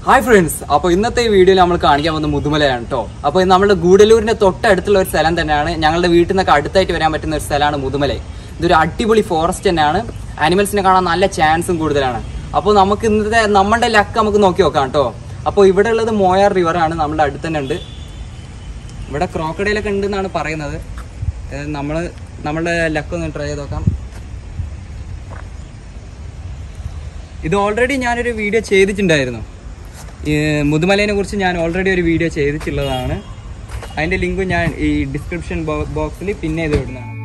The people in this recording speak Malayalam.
ഹായ് ഫ്രണ്ട്സ് അപ്പോൾ ഇന്നത്തെ ഈ വീഡിയോയിൽ നമ്മൾ കാണിക്കാൻ പോകുന്നത് മുതുമലയാണ് കേട്ടോ അപ്പോൾ ഇത് നമ്മുടെ ഗൂഡല്ലൂരിന്റെ തൊട്ടടുത്തുള്ള ഒരു സ്ഥലം തന്നെയാണ് ഞങ്ങളുടെ വീട്ടിൽ നിന്നൊക്കെ അടുത്തായിട്ട് വരാൻ പറ്റുന്ന ഒരു സ്ഥലമാണ് മുതുമല ഇതൊരു അടിപൊളി ഫോറസ്റ്റ് തന്നെയാണ് ആനിമൽസിനെ കാണാൻ നല്ല ചാൻസും കൂടുതലാണ് അപ്പോൾ നമുക്ക് ഇന്നത്തെ നമ്മുടെ ലക്ക് നമുക്ക് നോക്കി നോക്കാം കേട്ടോ അപ്പോൾ ഇവിടെ ഉള്ളത് മോയാർ റിവർ ആണ് നമ്മുടെ അടുത്ത് തന്നെ ഉണ്ട് ഇവിടെ ക്രോക്കഡൈലൊക്കെ ഉണ്ട് എന്നാണ് പറയുന്നത് നമ്മൾ നമ്മുടെ ലക്ക് ഒന്ന് ട്രൈ ചെയ്ത് നോക്കാം ഇത് ഓൾറെഡി ഞാനൊരു വീഡിയോ ചെയ്തിട്ടുണ്ടായിരുന്നു ഈ മുതുമലേനെ കുറിച്ച് ഞാൻ ഓൾറെഡി ഒരു വീഡിയോ ചെയ്തിട്ടുള്ളതാണ് അതിൻ്റെ ലിങ്ക് ഞാൻ ഈ ഡിസ്ക്രിപ്ഷൻ ബോക്സിൽ പിന്നെ ഇത് ഇടുന്നതാണ്